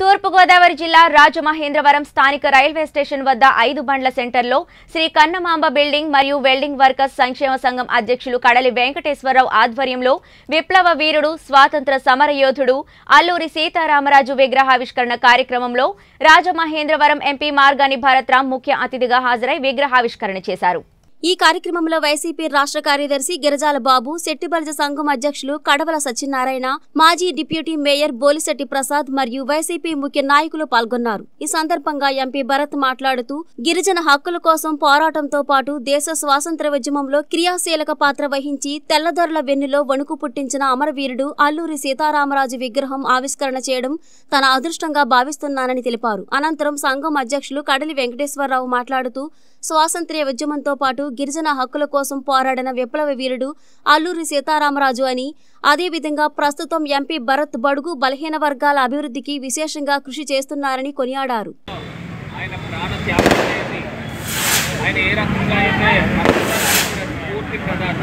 తూర్పుగోదావరి జిల్లా రాజమహేంద్రవరం స్థానిక railway station వద్ద ఐదు బండ్ల సెంటర్లో శ్రీ కన్నమాంబ బిల్డింగ్ మరియు వెల్డింగ్ వర్కర్స్ సంక్షేమ సంఘం అధ్యక్షులు కడలి వెంకటేశ్వరరావు ఆధ్వర్యంలో విప్లవ వీరుడు స్వాతంత్ర సమరయోధుడు అల్లూరి సీతారామరాజు విగ్రహావిష్కరణ కార్యక్రమంలో రాజమహేంద్రవరం ఎంపీ మార్గాని భరత్రాం ముఖ్య అతిథిగా హాజరై విగ్రహావిష్కరణ చేశారు ఈ కార్యక్రమంలో వైసీపీ రాష్ట్ర కార్యదర్శి గిరిజాల బాబు శెట్టిబల్జ సంఘం అధ్యక్షులు కడవల సత్యనారాయణ మాజీ డిప్యూటీ మేయర్ బోలిశెట్టి ప్రసాద్ మరియు వైసీపీ ముఖ్య నాయకులు పాల్గొన్నారు ఈ సందర్భంగా ఎంపీ భరత్ మాట్లాడుతూ గిరిజన హక్కుల కోసం పోరాటంతో పాటు దేశ స్వాతంత్ర్య ఉద్యమంలో క్రియాశీలక పాత్ర వహించి తెల్లదొరల వెన్నులో వణుకు పుట్టించిన అమరవీరుడు అల్లూరి సీతారామరాజు విగ్రహం ఆవిష్కరణ చేయడం తన అదృష్టంగా భావిస్తున్నానని తెలిపారు అనంతరం సంఘం అధ్యక్షులు కడలి వెంకటేశ్వరరావు మాట్లాడుతూ స్వాతంత్ర్య ఉద్యమంతో పాటు గిరిజన హక్కుల కోసం పోరాడిన విప్లవ వీరుడు అల్లూరి సీతారామరాజు అని అదేవిధంగా ప్రస్తుతం ఎంపీ భరత్ బడుగు బలహీన వర్గాల అభివృద్ధికి విశేషంగా కృషి చేస్తున్నారని కొనియాడారు ఆయన ప్రాణ త్యాగం చేసి ఆయన ఏ రకంగా అయితే మనకు పూర్తి ప్రధాన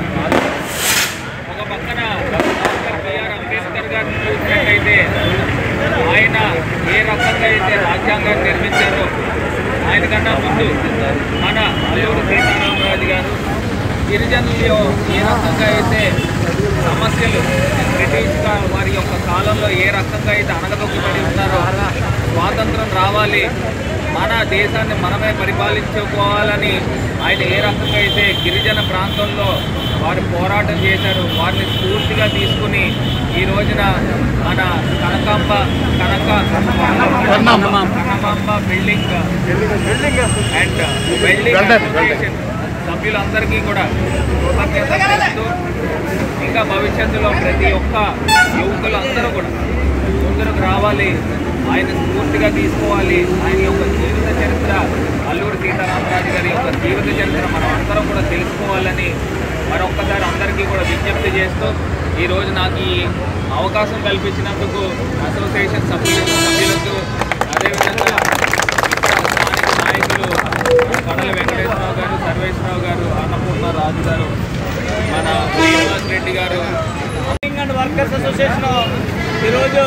ఒక పక్కన డాక్టర్ బిఆర్ అంబేద్కర్ గారిని చూసినట్టయితే ఆయన ఏ రకంగా అయితే రాజ్యాంగాన్ని నిర్మించారో ఆయన కన్నా ముందు మన అల్లూరు సీతారామరాజు గారు గిరిజనులు ఏ రకంగా అయితే సమస్యలు బ్రిటిష్ గా- వారి యొక్క కాలంలో ఏ రకంగా అయితే అణగదొక్కబడి ఉన్నారో స్వాతంత్రం రావాలి మన దేశాన్ని మనమే పరిపాలించుకోవాలని ఆయన ఏ రకంగా అయితే గిరిజన ప్రాంతంలో వారు పోరాటం చేశారు వారిని స్ఫూర్తిగా తీసుకుని ఈ రోజున మన Kanakamba Kanaka Kanamamba building and welding association సభ్యులందరికీ కూడా కృతజ్ఞత తెలుపుతూ ఇంకా భవిష్యత్తులో ప్రతి ఒక్క యువకులందరూ కూడా ముందుకు రావాలి ఆయన స్ఫూర్తిగా తీసుకోవాలి ఆయన యొక్క జీవిత చరిత్ర అల్లూరి సీతారామరాజు గారి యొక్క జీవిత చరిత్ర మనం అందరం కూడా తెలుసుకోవాలని మరొక్కసారి అందరికీ కూడా విజ్ఞప్తి చేస్తూ ఈరోజు నాకు ఈ అవకాశం కల్పించినందుకు అసోసియేషన్ సభ్యులకు సభ్యులకు అదేవిధంగా ఇక్కడ స్థానిక నాయకులు కడల వెంకటేశ్వరరావు గారు సర్వేశ్వరరావు గారు అన్నపూర్ణ రాజు గారు మన శ్రీనివాస్ రెడ్డి గారు అండ్ వర్కర్స్ అసోసియేషన్ ఈరోజు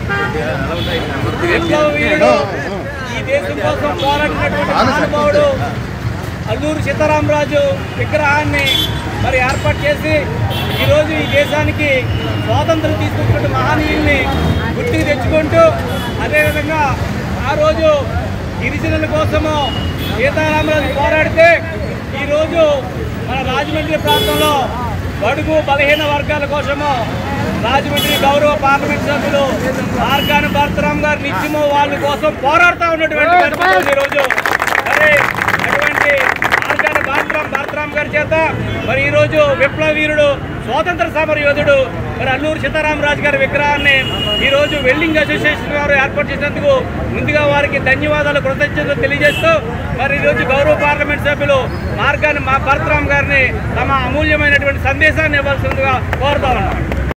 విప్లవ వీరుడు ఈ దేశం కోసం పోరాడినటువంటి మహానుభావుడు అల్లూరు సీతారామరాజు విగ్రహాన్ని మరి ఏర్పాటు చేసి ఈరోజు ఈ దేశానికి స్వాతంత్రం తీసుకొచ్చినటువంటి మహనీయుల్ని గుర్తుకు తెచ్చుకుంటూ అదేవిధంగా ఆ రోజు గిరిజనుల కోసము సీతారామరాజు పోరాడితే ఈరోజు మన రాజమండ్రి ప్రాంతంలో బడుగు బలహీన వర్గాల కోసము రాజమండ్రి గౌరవ పార్లమెంట్ సభ్యులు మార్గాని భరతరామ్ గారు నిత్యము వాళ్ళ కోసం పోరాడుతూ ఉన్నటువంటి పరిస్థితి ఉంది ఈరోజు మరి అటువంటి మార్గాని భరతరామ్ భరతరామ్ గారి చేత మరి ఈరోజు విప్లవ వీరుడు స్వాతంత్ర సమర యోధుడు మరి అల్లూరు సీతారామరాజు గారి విగ్రహాన్ని ఈరోజు వెల్డింగ్ అసోసియేషన్ వారు ఏర్పాటు చేసినందుకు ముందుగా వారికి ధన్యవాదాలు కృతజ్ఞతలు తెలియజేస్తూ మరి ఈరోజు గౌరవ పార్లమెంట్ సభ్యులు మార్గాన్ని మా భరతరామ్ గారిని తమ అమూల్యమైనటువంటి సందేశాన్ని ఇవ్వాల్సిందిగా కోరుతా ఉన్నాం